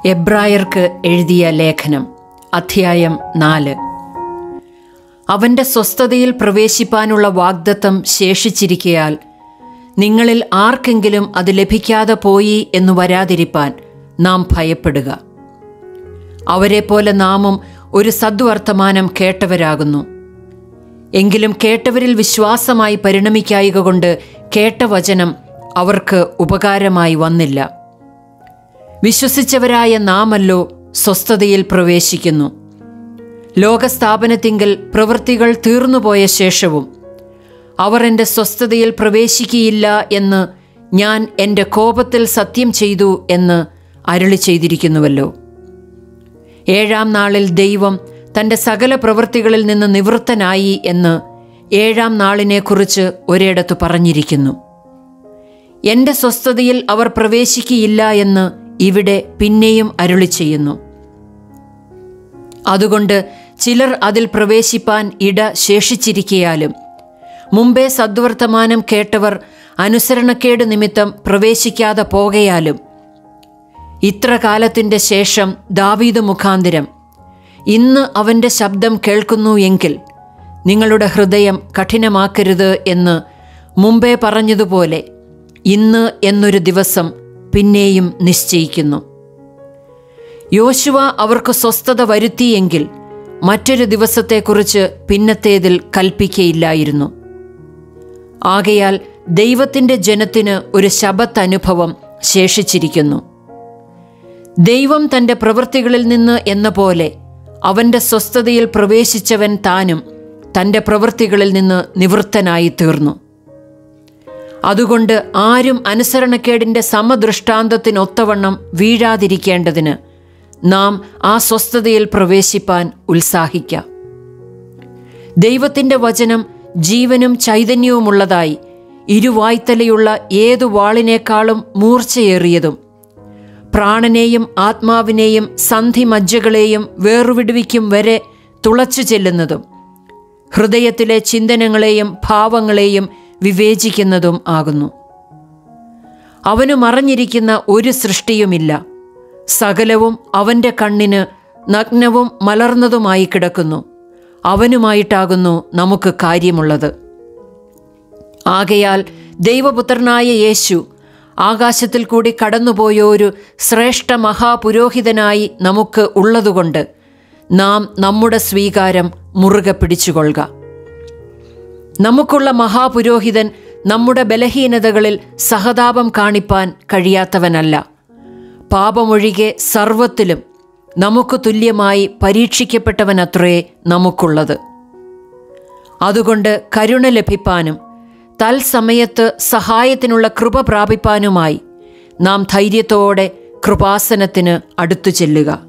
എബ്രായർക്ക് എഴുതിയ ലേഖനം അധ്യായം നാല് അവൻ്റെ സ്വസ്ഥതയിൽ പ്രവേശിപ്പാനുള്ള വാഗ്ദത്തം ശേഷിച്ചിരിക്കയാൽ നിങ്ങളിൽ ആർക്കെങ്കിലും അത് ലഭിക്കാതെ പോയി എന്ന് വരാതിരിപ്പാൻ നാം ഭയപ്പെടുക അവരെപ്പോലെ നാമും ഒരു സദ്വർത്തമാനം കേട്ടവരാകുന്നു എങ്കിലും കേട്ടവരിൽ വിശ്വാസമായി പരിണമിക്കായിക കൊണ്ട് കേട്ട വചനം അവർക്ക് ഉപകാരമായി വന്നില്ല വിശ്വസിച്ചവരായ നാമല്ലോ സ്വസ്ഥതയിൽ പ്രവേശിക്കുന്നു ലോകസ്ഥാപനത്തിങ്കൽ പ്രവൃത്തികൾ തീർന്നുപോയ ശേഷവും അവർ എൻ്റെ സ്വസ്ഥതയിൽ പ്രവേശിക്കുകയില്ല എന്ന് ഞാൻ എൻ്റെ കോപത്തിൽ സത്യം ചെയ്തു എന്ന് അരുളി ചെയ്തിരിക്കുന്നുവല്ലോ ഏഴാം നാളിൽ ദൈവം തൻ്റെ സകല പ്രവൃത്തികളിൽ നിന്ന് നിവൃത്തനായി എന്ന് ഏഴാം നാളിനെക്കുറിച്ച് ഒരിടത്ത് പറഞ്ഞിരിക്കുന്നു എൻ്റെ സ്വസ്ഥതയിൽ അവർ പ്രവേശിക്കുകയില്ല എന്ന് ഇവിടെ പിന്നെയും അരുളി ചെയ്യുന്നു അതുകൊണ്ട് ചിലർ അതിൽ പ്രവേശിപ്പാൻ ഇട ശേഷിച്ചിരിക്കയാലും മുമ്പേ സദ്വർത്തമാനം കേട്ടവർ അനുസരണക്കേട് നിമിത്തം പ്രവേശിക്കാതെ പോകയാലും ഇത്ര കാലത്തിൻ്റെ ശേഷം ദാവീദ് മുഖാന്തിരം ഇന്ന് അവൻ്റെ ശബ്ദം കേൾക്കുന്നു എങ്കിൽ നിങ്ങളുടെ ഹൃദയം കഠിനമാക്കരുത് എന്ന് മുമ്പേ പറഞ്ഞതുപോലെ ഇന്ന് എന്നൊരു ദിവസം പിന്നെയും നിശ്ചയിക്കുന്നു യോശുവ അവർക്ക് സ്വസ്ഥത വരുത്തിയെങ്കിൽ മറ്റൊരു ദിവസത്തെക്കുറിച്ച് പിന്നത്തേതിൽ കൽപ്പിക്കയില്ലായിരുന്നു ആകയാൽ ദൈവത്തിൻ്റെ ജനത്തിന് ഒരു ശബത്ത് അനുഭവം ശേഷിച്ചിരിക്കുന്നു ദൈവം തൻ്റെ പ്രവൃത്തികളിൽ നിന്ന് എന്ന പോലെ അവൻ്റെ സ്വസ്ഥതയിൽ പ്രവേശിച്ചവൻ താനും തൻ്റെ പ്രവൃത്തികളിൽ നിന്ന് നിവൃത്തനായി തീർന്നു അതുകൊണ്ട് ആരും അനുസരണക്കേടിൻ്റെ സമദൃഷ്ടാന്തത്തിനൊത്തവണ്ണം വീഴാതിരിക്കേണ്ടതിന് നാം ആ സ്വസ്ഥതയിൽ പ്രവേശിപ്പാൻ ഉത്സാഹിക്കാം ദൈവത്തിൻ്റെ വചനം ജീവനും ചൈതന്യവുമുള്ളതായി ഇരുവായ്ത്തലയുള്ള ഏതു വാളിനേക്കാളും മൂർച്ചയേറിയതും പ്രാണനെയും ആത്മാവിനെയും സന്ധിമജ്ജകളെയും വേറുവിടുവിക്കും വരെ തുളച്ചു ചെല്ലുന്നതും ഹൃദയത്തിലെ ചിന്തനങ്ങളെയും ഭാവങ്ങളെയും വിവേചിക്കുന്നതും ആകുന്നു അവനു മറഞ്ഞിരിക്കുന്ന ഒരു സൃഷ്ടിയുമില്ല സകലവും അവൻ്റെ കണ്ണിന് നഗ്നവും മലർന്നതുമായി കിടക്കുന്നു അവനുമായിട്ടാകുന്നു നമുക്ക് കാര്യമുള്ളത് ആകയാൽ ദൈവപുത്രനായ യേശു ആകാശത്തിൽ കൂടി കടന്നുപോയ ഒരു ശ്രേഷ്ഠ മഹാപുരോഹിതനായി നമുക്ക് ഉള്ളതുകൊണ്ട് നാം നമ്മുടെ സ്വീകാരം മുറുകെ പിടിച്ചുകൊള്ളുക നമുക്കുള്ള മഹാപുരോഹിതൻ നമ്മുടെ ബലഹീനതകളിൽ സഹതാപം കാണിപ്പാൻ കഴിയാത്തവനല്ല പാപമൊഴികെ സർവത്തിലും നമുക്ക് തുല്യമായി പരീക്ഷിക്കപ്പെട്ടവനത്രേ നമുക്കുള്ളത് അതുകൊണ്ട് കരുണ ലഭിപ്പാനും തൽസമയത്ത് സഹായത്തിനുള്ള കൃപ പ്രാപിപ്പാനുമായി നാം ധൈര്യത്തോടെ കൃപാസനത്തിന് അടുത്തു ചെല്ലുക